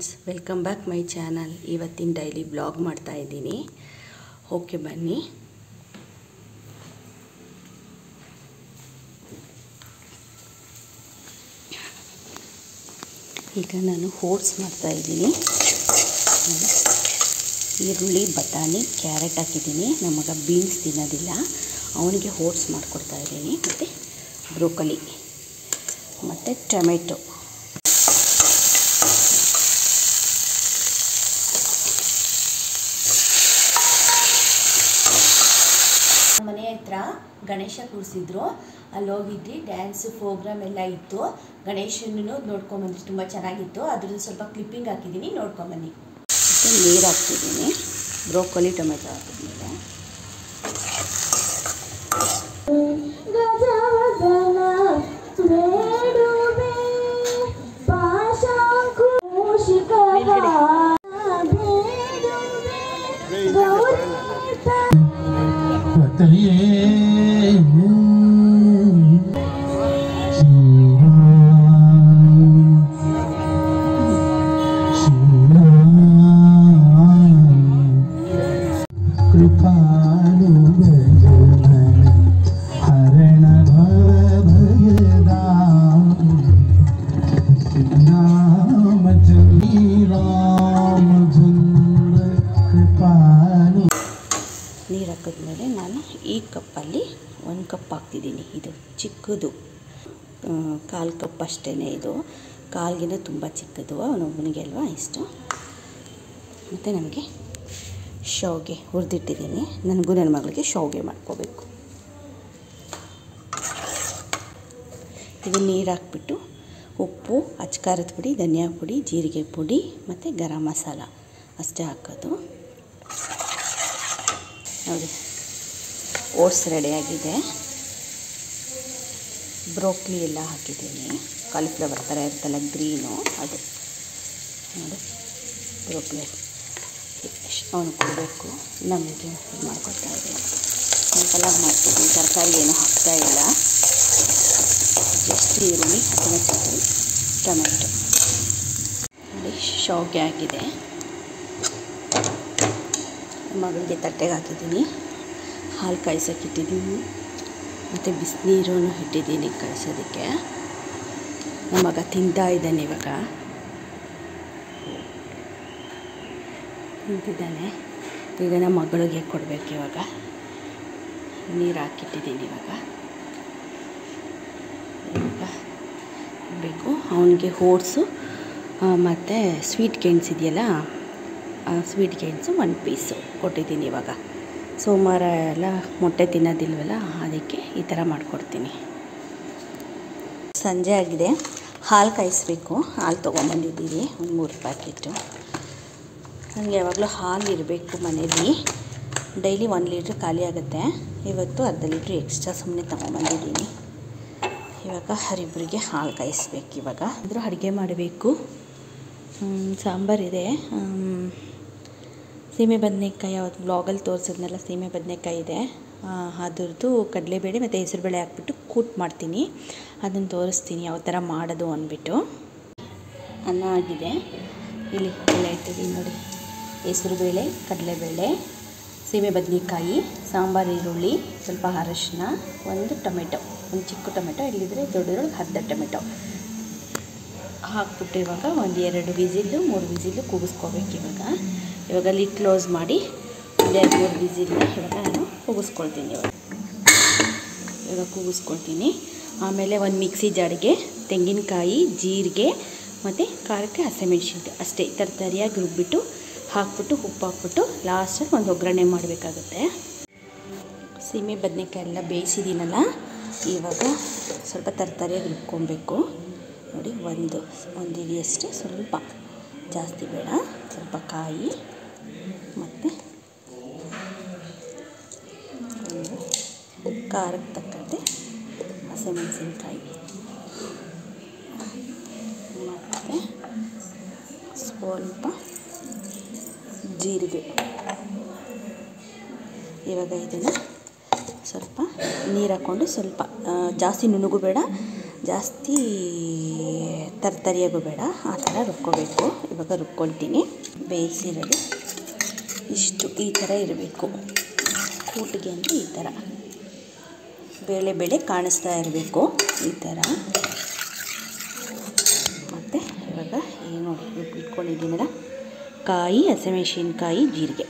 friends welcome back my channel ಇವತ್ತಿನ daily blog ಮಾಡ್ತಾ ಇದ್ದೀನಿ ಓಕೆ ಬನ್ನಿ ಈಗ ನಾನು ಓಟ್ಸ್ ಮಾಡ್ತಾ ಇದ್ದೀನಿ ಈರುಳ್ಳಿ ಬಟಾಣಿ ಕ್ಯಾರೆಟ್ ಹಾಕಿದ್ದೀನಿ ನಮ್ಮ ಮಗ ಬೀನ್ಸ್ ತಿನ್ನೋದಿಲ್ಲ ಅವನಿಗೆ ಓಟ್ಸ್ ಮಾಡಿಕೊಡ್ತಾ ಇದ್ದೀನಿ ಮತ್ತು ಬ್ರೋಕಲಿ ಮತ್ತು ಟೊಮೆಟೊ ಮನೆ ಹತ್ರ ಗಣೇಶ ಕೂರಿಸಿದ್ರು ಅಲ್ಲಿ ಹೋಗಿದ್ವಿ ಡ್ಯಾನ್ಸ್ ಪ್ರೋಗ್ರಾಮ್ ಎಲ್ಲ ಇತ್ತು ಗಣೇಶನೂ ನೋಡ್ಕೊಂಬಂದ್ರಿ ತುಂಬ ಚೆನ್ನಾಗಿತ್ತು ಅದ್ರದ್ದು ಸ್ವಲ್ಪ ಕ್ಲಿಪ್ಪಿಂಗ್ ಹಾಕಿದ್ದೀನಿ ನೋಡ್ಕೊಂಬನ್ನಿ ಮತ್ತು ನೀರು ಹಾಕ್ತಿದ್ದೀನಿ ಬ್ರೋಕೊಲಿ ಟೊಮೆಟೊ ಹಾಕಿದ್ಮೇಲೆ ಗಜವದನ ಬೇಡುವೆ ಪಾಶಾಂಕುಶಿಖರ ಬೇಡುವೆ ಗೌರೀತ ಪತಯೇ ಕೃಪಾಲು ಹರಣ ಭಯದ ರಾಮಚಂದ್ರ ರಾಮಚಂದ್ರ ಕೃಪಾಲು ನೀರು ಹಾಕಿದ್ಮೇಲೆ ನಾನು ಈ ಕಪ್ಪಲ್ಲಿ ಒಂದು ಕಪ್ ಹಾಕ್ತಿದ್ದೀನಿ ಇದು ಚಿಕ್ಕದು ಕಾಲು ಕಪ್ ಅಷ್ಟೇ ಇದು ಕಾಲ್ಗಿಂತ ತುಂಬ ಚಿಕ್ಕದು ಅವನೊಬ್ಬನಿಗೆ ಅಲ್ವಾ ಇಷ್ಟು ಮತ್ತು ನಮಗೆ ಶಾವಿಗೆ ಹುರಿದಿಟ್ಟಿದ್ದೀನಿ ನನಗೂ ನನ್ನ ಮಗಳಿಗೆ ಶಾವಿಗೆ ಮಾಡ್ಕೋಬೇಕು ಇದು ನೀರು ಹಾಕ್ಬಿಟ್ಟು ಉಪ್ಪು ಅಚ್ಕಾರದ ಪುಡಿ ಧನಿಯಾ ಪುಡಿ ಜೀರಿಗೆ ಪುಡಿ ಮತ್ತು ಗರಂ ಮಸಾಲ ಅಷ್ಟೇ ಹಾಕೋದು ನೋಡಿ ಓಟ್ಸ್ ರೆಡಿಯಾಗಿದೆ ಬ್ರೋಕ್ಲಿ ಎಲ್ಲ ಹಾಕಿದ್ದೀನಿ ಕಾಲಿಫ್ಲವರ್ ಥರ ಇರ್ತಲ್ಲ ಗ್ರೀನು ಅದು ನೋಡಿ ಬ್ರೋಕ್ಲಿ ಅವನು ಕೊಡಬೇಕು ನಮಗೆ ಇದು ಮಾಡ್ಕೊತಾ ಇದ್ದೀನಿ ಸಿಂಪಲಾಗಿ ಮಾಡ್ತಿದ್ದೀನಿ ತರಕಾರಿ ಏನೂ ಹಾಕ್ತಾ ಇಲ್ಲ ಜಸ್ಟ್ ಈರುಳ್ಳಿ ಹಸಿಮೆಣಸಿನಕಾಯಿ ಟೊಮೆಟೊ ನೋಡಿ ಶಾವಿಗೆ ಆಗಿದೆ ಮಗಳಿಗೆ ತಟ್ಟೆಗೆ ಹಾಕಿದ್ದೀನಿ ಹಾಲು ಕಾಯ್ಸೋಕೆ ಇಟ್ಟಿದ್ದೀನಿ ಮತ್ತು ಬಿಸಿನೀರೂ ಇಟ್ಟಿದ್ದೀನಿ ಕಾಯಿಸೋದಕ್ಕೆ ನಮ್ಮ ಮಗ ತಿಂತಾ ಇದ್ದಾನೆ ಇವಾಗ ತಿಂತಿದ್ದಾನೆ ಈಗ ನಮ್ಮ ಮಗಳಿಗೆ ಕೊಡಬೇಕು ಇವಾಗ ನೀರು ಹಾಕಿಟ್ಟಿದ್ದೀನಿ ಇವಾಗ ಇವಾಗ ಬೇಕು ಅವನಿಗೆ ಓಟ್ಸು ಮತ್ತು ಸ್ವೀಟ್ ಕೇನ್ಸ್ ಇದೆಯಲ್ಲ ಸ್ವೀಟ್ ಕೇನ್ಸು ಒಂದು ಪೀಸು ಕೊಟ್ಟಿದ್ದೀನಿ ಇವಾಗ ಸೋಮವಾರ ಎಲ್ಲ ಮೊಟ್ಟೆ ತಿನ್ನೋದಿಲ್ವಲ್ಲ ಅದಕ್ಕೆ ಈ ಥರ ಮಾಡಿಕೊಡ್ತೀನಿ ಸಂಜೆ ಆಗಿದೆ ಹಾಲು ಕಾಯಿಸ್ಬೇಕು ಹಾಲು ತೊಗೊಂಬಂದಿದ್ದೀವಿ ಒಂದು ಮೂರು ಪ್ಯಾಕೆಟು ನನಗೆ ಯಾವಾಗಲೂ ಹಾಲು ಇರಬೇಕು ಮನೇಲಿ ಡೈಲಿ ಒಂದು ಲೀಟ್ರ್ ಖಾಲಿ ಆಗುತ್ತೆ ಇವತ್ತು ಅರ್ಧ ಲೀಟ್ರ್ ಎಕ್ಸ್ಟ್ರಾ ಸುಮ್ಮನೆ ತೊಗೊಂಬಂದಿದ್ದೀನಿ ಇವಾಗ ಹರಿಬ್ರಿಗೆ ಹಾಲು ಕಾಯಿಸ್ಬೇಕು ಇವಾಗ ಆದರೂ ಅಡುಗೆ ಮಾಡಬೇಕು ಸಾಂಬಾರಿದೆ ಸೀಮೆ ಬದನೆಕಾಯಿ ಅವತ್ತು ಬ್ಲಾಗಲ್ಲಿ ತೋರಿಸಿದ್ನೆಲ್ಲ ಸೀಮೆ ಬದನೆಕಾಯಿ ಇದೆ ಅದ್ರದ್ದು ಕಡಲೆಬೇಳೆ ಮತ್ತು ಹೆಸರುಬೇಳೆ ಹಾಕ್ಬಿಟ್ಟು ಕೂಟ್ ಮಾಡ್ತೀನಿ ಅದನ್ನು ತೋರಿಸ್ತೀನಿ ಯಾವ ಥರ ಮಾಡೋದು ಅಂದ್ಬಿಟ್ಟು ಅನ್ನ ಆಗಿದೆ ಇಲ್ಲಿ ಎಲ್ಲ ಇಟ್ಟಿದ್ದೀನಿ ನೋಡಿ ಹೆಸರುಬೇಳೆ ಕಡಲೆಬೇಳೆ ಸೀಮೆ ಬದನೆಕಾಯಿ ಸಾಂಬಾರು ಈರುಳ್ಳಿ ಸ್ವಲ್ಪ ಅರಶಿನ ಒಂದು ಟೊಮೆಟೊ ಒಂದು ಚಿಕ್ಕ ಟೊಮೆಟೊ ಇಲ್ಲಿದ್ರೆ ದೊಡ್ಡದ್ರೊಳಗೆ ಅರ್ಧ ಟೊಮೆಟೊ ಹಾಕ್ಬಿಟ್ಟು ಇವಾಗ ಒಂದು ಎರಡು ವಿಸಿಲ್ಲು ಮೂರು ವಿಸಿಲ್ಲು ಕೂಗಿಸ್ಕೋಬೇಕು ಇವಾಗ ಇವಾಗ ಲಿಡ್ ಕ್ಲೋಸ್ ಮಾಡಿ ಒಂದು ಎರಡು ಮೂರು ವಿಸಿಲ್ನ ಇವಾಗ ನಾನು ಕೂಗಿಸ್ಕೊಳ್ತೀನಿ ಇವಾಗ ಇವಾಗ ಕೂಗಿಸ್ಕೊಳ್ತೀನಿ ಆಮೇಲೆ ಒಂದು ಮಿಕ್ಸಿ ಜಾಡಿಗೆ ತೆಂಗಿನಕಾಯಿ ಜೀರಿಗೆ ಮತ್ತು ಖಾರಕ್ಕೆ ಹಸಿಮೆಣ್ಸಿನ್ಕಾಯಿ ಅಷ್ಟೇ ತರತರಿಯಾಗಿ ರುಬ್ಬಿಟ್ಟು ಹಾಕ್ಬಿಟ್ಟು ಉಪ್ಪು ಹಾಕ್ಬಿಟ್ಟು ಲಾಸ್ಟಲ್ಲಿ ಒಂದು ಒಗ್ಗರಣೆ ಮಾಡಬೇಕಾಗುತ್ತೆ ಸೀಮೆ ಬದನೆಕಾಯಿ ಎಲ್ಲ ಬೇಯಿಸಿದ್ದೀನಲ್ಲ ಇವಾಗ ಸ್ವಲ್ಪ ತರತರಿಯಾಗಿ ರುಬ್ಕೊಬೇಕು ನೋಡಿ ಒಂದು ಒಂದು ಇಡಿಯಷ್ಟು ಸ್ವಲ್ಪ ಜಾಸ್ತಿ ಬೇಡ ಸ್ವಲ್ಪ ಕಾಯಿ ಮತ್ತು ಖಾರಕ್ಕೆ ತಕ್ಕಂತೆ ಹಸಿಮೆಣಸಿನ್ಕಾಯಿ ಮತ್ತು ಸ್ವಲ್ಪ ಜೀರಿಗೆ ಇವಾಗ ಇದನ್ನು ಸ್ವಲ್ಪ ನೀರು ಹಾಕ್ಕೊಂಡು ಸ್ವಲ್ಪ ಆ, ಜಾಸ್ತಿ ನುಣ್ಣಗೂ ಬೇಡ ಜಾಸ್ತಿ ತರ್ತರಿಯಾಗೂ ಬೇಡ ಆ ಥರ ರುಬ್ಕೋಬೇಕು ಇವಾಗ ರುಬ್ಕೊಳ್ತೀನಿ ಬೇಯಿಸಿರೋದು ಇಷ್ಟು ಈ ಥರ ಇರಬೇಕು ಕೂಟಿಗೆ ಅಂದರೆ ಈ ಥರ ಬೇಳೆ ಬೇಳೆ ಕಾಣಿಸ್ತಾ ಇರಬೇಕು ಈ ಥರ ಮತ್ತು ಇವಾಗ ಏನು ನೋಡಿ ರುಬ್ಬಿಟ್ಕೊಂಡಿದ್ದೀನಲ್ಲ ಕಾಯಿ ಹಸಿಮೆಣಸಿನ್ಕಾಯಿ ಜೀರಿಗೆ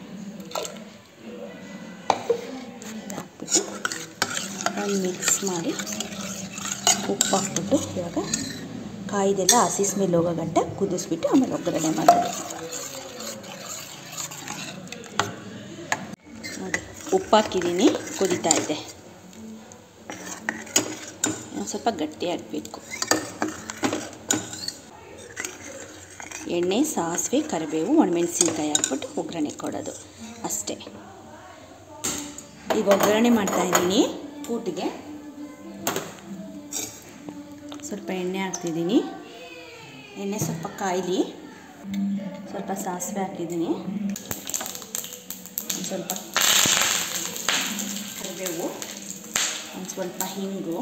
ಹಾಕ್ಬಿಟ್ಟು ಒಂದು ಮಿಕ್ಸ್ ಮಾಡಿ ಉಪ್ಪು ಹಾಕ್ಬಿಟ್ಟು ಇವಾಗ ಕಾಯಿದೆಲ್ಲ ಹಸಿ ಸ್ಮೆಲ್ ಹೋಗೋ ಗಂಟ ಕುದಿಸ್ಬಿಟ್ಟು ಆಮೇಲೆ ಒಗ್ಗರಣೆ ಮಾಡೋದು ನೋಡಿ ಉಪ್ಪು ಹಾಕಿದ್ದೀನಿ ಕುದೀತಾ ಇದೆ ಒಂದು ಸ್ವಲ್ಪ ಗಟ್ಟಿ ಆಗಬೇಕು ಎಣ್ಣೆ ಸಾಸಿವೆ ಕರಿಬೇವು ಒಣಮೆಣಸಿನ್ಕಾಯಿ ಹಾಕ್ಬಿಟ್ಟು ಒಗ್ಗರಣೆ ಕೊಡೋದು ಅಷ್ಟೇ ಈಗ ಒಗ್ಗರಣೆ ಮಾಡ್ತಾಯಿದ್ದೀನಿ ಕೂಟಿಗೆ ಸ್ವಲ್ಪ ಎಣ್ಣೆ ಹಾಕ್ತಿದ್ದೀನಿ ಎಣ್ಣೆ ಸ್ವಲ್ಪ ಕಾಯ್ಲಿ ಸ್ವಲ್ಪ ಸಾಸಿವೆ ಹಾಕಿದ್ದೀನಿ ಒಂದು ಸ್ವಲ್ಪ ಕರಿಬೇವು ಒಂದು ಸ್ವಲ್ಪ ಹಿಂಗು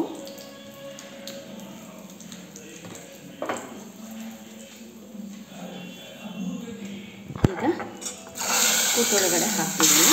ಈಗ ಕೂಟೊಳಗಡೆ ಹಾಕ್ತಿದ್ದೀನಿ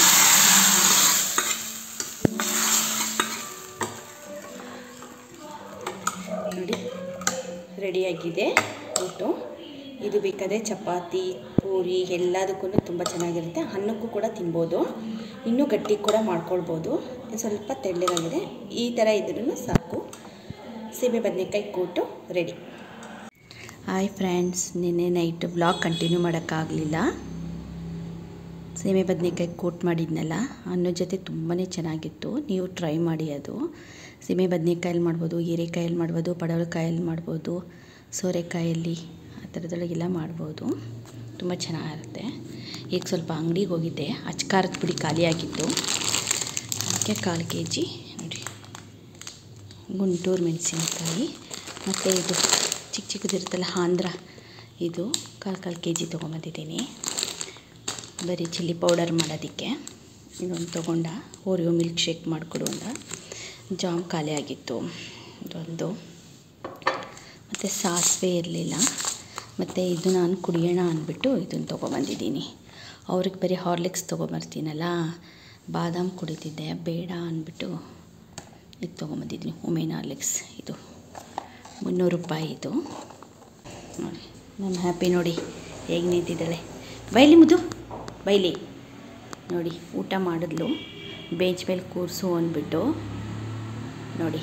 ನೋಡಿ ರೆಡಿಯಾಗಿದೆ ಊಟು ಇದು ಬೇಕಾದರೆ ಚಪಾತಿ ಪೂರಿ ಎಲ್ಲದಕ್ಕೂ ತುಂಬ ಚೆನ್ನಾಗಿರುತ್ತೆ ಅನ್ನಕ್ಕೂ ಕೂಡ ತಿನ್ಬೋದು ಇನ್ನೂ ಗಟ್ಟಿ ಕೂಡ ಮಾಡ್ಕೊಳ್ಬೋದು ಸ್ವಲ್ಪ ತೆಳ್ಳಗಾಗಿದೆ ಈ ಥರ ಇದ್ರೂ ಸಾಕು ಸೀಬೆ ಬದನೆಕಾಯಿ ಕೂಟು ರೆಡಿ ಹಾಯ್ ಫ್ರೆಂಡ್ಸ್ ನಿನ್ನೆ ನೈಟ್ ಬ್ಲಾಗ್ ಕಂಟಿನ್ಯೂ ಮಾಡೋಕ್ಕಾಗಲಿಲ್ಲ ಸೀಮೆ ಬದನೆಕಾಯಿ ಕೋಟ್ ಮಾಡಿದ್ನಲ್ಲ ಅನ್ನೋ ಜೊತೆ ತುಂಬಾ ಚೆನ್ನಾಗಿತ್ತು ನೀವು ಟ್ರೈ ಮಾಡಿ ಅದು ಸೀಮೆ ಬದನೆಕಾಯಲ್ಲಿ ಮಾಡ್ಬೋದು ಹೀರೆಕಾಯಲ್ಲಿ ಮಾಡ್ಬೋದು ಪಡವಲಕಾಯಲ್ಲಿ ಮಾಡ್ಬೋದು ಸೋರೆಕಾಯಲ್ಲಿ ಆ ಥರದೊಳಗೆಲ್ಲ ಮಾಡ್ಬೋದು ತುಂಬ ಚೆನ್ನಾಗಿರುತ್ತೆ ಈಗ ಸ್ವಲ್ಪ ಅಂಗಡಿಗೆ ಹೋಗಿದ್ದೆ ಅಚ್ಕಾರದ ಪುಡಿ ಖಾಲಿಯಾಗಿತ್ತು ಅದಕ್ಕೆ ಕಾಲು ಕೆ ಜಿ ನೋಡಿ ಗುಂಟೂರು ಮೆಣಸಿನ್ಕಾಯಿ ಮತ್ತು ಇದು ಚಿಕ್ಕ ಚಿಕ್ಕದಿರುತ್ತಲ್ಲ ಆಂಧ್ರ ಇದು ಕಾಲು ಕಾಲು ಕೆ ಜಿ ತೊಗೊಂಬಂದಿದ್ದೀನಿ ಬರೀ ಚಿಲ್ಲಿ ಪೌಡರ್ ಮಾಡೋದಕ್ಕೆ ಇದೊಂದು ತೊಗೊಂಡ ಓರಿಯೋ ಮಿಲ್ಕ್ ಶೇಕ್ ಮಾಡಿಕೊಡು ಅಂದ ಜಾಮ್ ಖಾಲಿ ಆಗಿತ್ತು ಇದೊಂದು ಮತ್ತು ಸಾಸಿವೆ ಇರಲಿಲ್ಲ ಮತ್ತು ಇದು ನಾನು ಕುಡಿಯೋಣ ಅಂದ್ಬಿಟ್ಟು ಇದನ್ನು ತೊಗೊಬಂದಿದ್ದೀನಿ ಅವ್ರಿಗೆ ಬರೀ ಹಾರ್ಲಿಕ್ಸ್ ತೊಗೊಬರ್ತೀನಲ್ಲ ಬಾದಾಮ್ ಕುಡಿತಿದ್ದೆ ಬೇಡ ಅಂದ್ಬಿಟ್ಟು ಇದು ತೊಗೊಂಬಂದಿದ್ದೀನಿ ಉಮೇನ್ ಹಾರ್ಲಿಕ್ಸ್ ಇದು ಮುನ್ನೂರು ರೂಪಾಯಿ ಇದು ನೋಡಿ ನಮ್ಮ ಹ್ಯಾಪಿ ನೋಡಿ ಹೇಗೆ ನಿಂತಿದ್ದಾಳೆ ಬೈಲಿ ಮುದ್ದು ಬೈಲಿ ನೋಡಿ ಊಟ ಮಾಡಿದ್ಲು ಬೇಂಚ್ ಮೇಲೆ ಕೂರಿಸು ಅಂದ್ಬಿಟ್ಟು ನೋಡಿ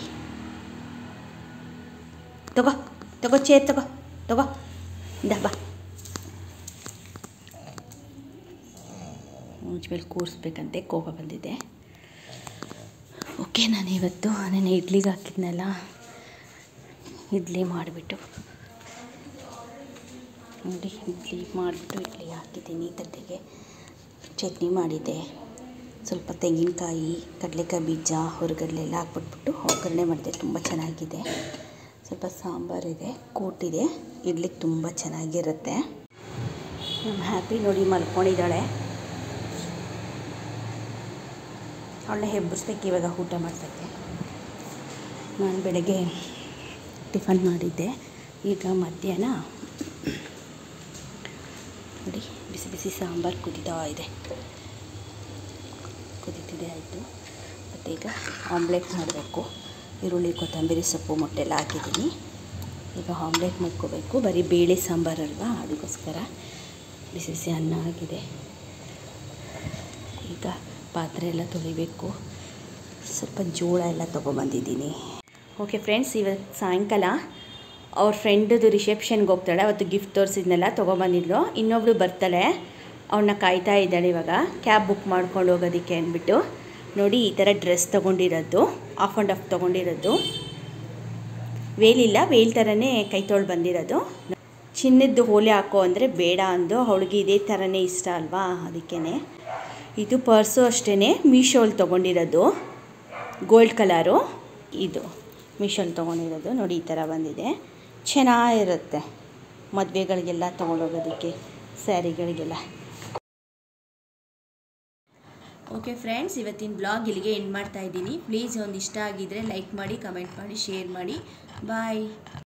ತಗೋ ತಗೋ ಚೇರ್ ತಗೋ ತಗೋ ಇಂದ ಬಾ ಬೇಂಚ್ ಮೇಲೆ ಕೂರಿಸ್ಬೇಕಂತೆ ಕೋಪ ಬಂದಿದೆ ಓಕೆ ನಾನು ಇವತ್ತು ನಾನು ಇಡ್ಲಿಗೆ ಹಾಕಿದ್ನಲ್ಲ ಇಡ್ಲಿ ಮಾಡಿಬಿಟ್ಟು ನೋಡಿ ಇಡ್ಲಿ ಮಾಡಿಬಿಟ್ಟು ಇಡ್ಲಿ ಹಾಕಿದ್ದೀನಿ ತಟ್ಟೆಗೆ ಚಟ್ನಿ ಮಾಡಿದ್ದೆ ಸ್ವಲ್ಪ ತೆಂಗಿನಕಾಯಿ ಕಡಲೆಕಾಯಿ ಬೀಜ ಹೊರಗಡಲೆ ಎಲ್ಲ ಹಾಕ್ಬಿಟ್ಬಿಟ್ಟು ಒಗ್ಗರಣೆ ಮಾಡಿದೆ ತುಂಬ ಚೆನ್ನಾಗಿದೆ ಸ್ವಲ್ಪ ಸಾಂಬಾರಿದೆ ಕೂಟಿದೆ ಇಡ್ಲಿಗೆ ತುಂಬ ಚೆನ್ನಾಗಿರುತ್ತೆ ನಮ್ಮ ಹ್ಯಾಪಿ ನೋಡಿ ಮಲ್ಕೊಂಡಿದ್ದಾಳೆ ಅವಳನ್ನ ಹೆಬ್ಬರಿಸ್ಬೇಕು ಇವಾಗ ಊಟ ಮಾಡ್ಸೋಕ್ಕೆ ನಾನು ಬೆಳಗ್ಗೆ ಟಿಫನ್ ಮಾಡಿದ್ದೆ ಈಗ ಮಧ್ಯಾಹ್ನ ನೋಡಿ ಬಿಸಿ ಬಿಸಿ ಸಾಂಬಾರು ಕುದೀತಾ ಇದೆ ಕುದೀತಿದೆ ಆಯಿತು ಮತ್ತು ಈಗ ಆಮ್ಲೆಟ್ ಮಾಡಬೇಕು ಈರುಳ್ಳಿ ಕೊತ್ತಂಬರಿ ಸೊಪ್ಪು ಮೊಟ್ಟೆ ಎಲ್ಲ ಹಾಕಿದ್ದೀನಿ ಈಗ ಆಮ್ಲೆಟ್ ಮಾಡ್ಕೋಬೇಕು ಬರೀ ಬೇಳೆ ಸಾಂಬಾರಲ್ವಾ ಅದಕ್ಕೋಸ್ಕರ ಬಿಸಿ ಬಿಸಿ ಅನ್ನ ಆಗಿದೆ ಈಗ ಪಾತ್ರೆ ಎಲ್ಲ ತೊಳಿಬೇಕು ಸ್ವಲ್ಪ ಜೋಳ ಎಲ್ಲ ತೊಗೊಬಂದಿದ್ದೀನಿ ಓಕೆ ಫ್ರೆಂಡ್ಸ್ ಇವತ್ತು ಸಾಯಂಕಾಲ ಅವ್ರ ಫ್ರೆಂಡದು ರಿಸೆಪ್ಷನ್ಗೆ ಹೋಗ್ತಾಳೆ ಅವತ್ತು ಗಿಫ್ಟ್ ತೋರಿಸಿದ್ನೆಲ್ಲ ತೊಗೊಬಂದಿದ್ಲು ಇನ್ನೊಬ್ಳು ಬರ್ತಾಳೆ ಅವನ್ನ ಕಾಯ್ತಾ ಇದ್ದಾಳೆ ಇವಾಗ ಕ್ಯಾಬ್ ಬುಕ್ ಮಾಡ್ಕೊಂಡು ಹೋಗೋದಕ್ಕೆ ಅಂದ್ಬಿಟ್ಟು ನೋಡಿ ಈ ಥರ ಡ್ರೆಸ್ ತೊಗೊಂಡಿರೋದು ಆಫ್ ಆ್ಯಂಡ್ ಆಫ್ ತೊಗೊಂಡಿರೋದು ವೇಲಿಲ್ಲ ವೇಲ್ ಥರನೇ ಕೈ ತೊಳ್ದು ಬಂದಿರೋದು ಚಿನ್ನದ್ದು ಹೋಲೆ ಹಾಕೋ ಅಂದರೆ ಬೇಡ ಅಂದು ಅವಳಿಗೆ ಇದೇ ಥರನೇ ಇಷ್ಟ ಅಲ್ವಾ ಅದಕ್ಕೇ ಇದು ಪರ್ಸು ಅಷ್ಟೇ ಮೀಶೋಲ್ಲಿ ತೊಗೊಂಡಿರೋದು ಗೋಲ್ಡ್ ಕಲರು ಇದು ಮೀಶೋಲ್ಲಿ ತೊಗೊಂಡಿರೋದು ನೋಡಿ ಈ ಥರ ಬಂದಿದೆ ಚೆನ್ನಾಗಿರುತ್ತೆ ಮದುವೆಗಳಿಗೆಲ್ಲ ತೊಗೊಂಡೋಗೋದಕ್ಕೆ ಸ್ಯಾರಿಗಳಿಗೆಲ್ಲ ಓಕೆ ಫ್ರೆಂಡ್ಸ್ ಇವತ್ತಿನ ಬ್ಲಾಗ್ ಇಲ್ಲಿಗೆ ಎಂಡ್ ಮಾಡ್ತಾ ಇದ್ದೀನಿ ಪ್ಲೀಸ್ ಒಂದು ಇಷ್ಟ ಆಗಿದ್ದರೆ ಲೈಕ್ ಮಾಡಿ ಕಮೆಂಟ್ ಮಾಡಿ ಶೇರ್ ಮಾಡಿ ಬಾಯ್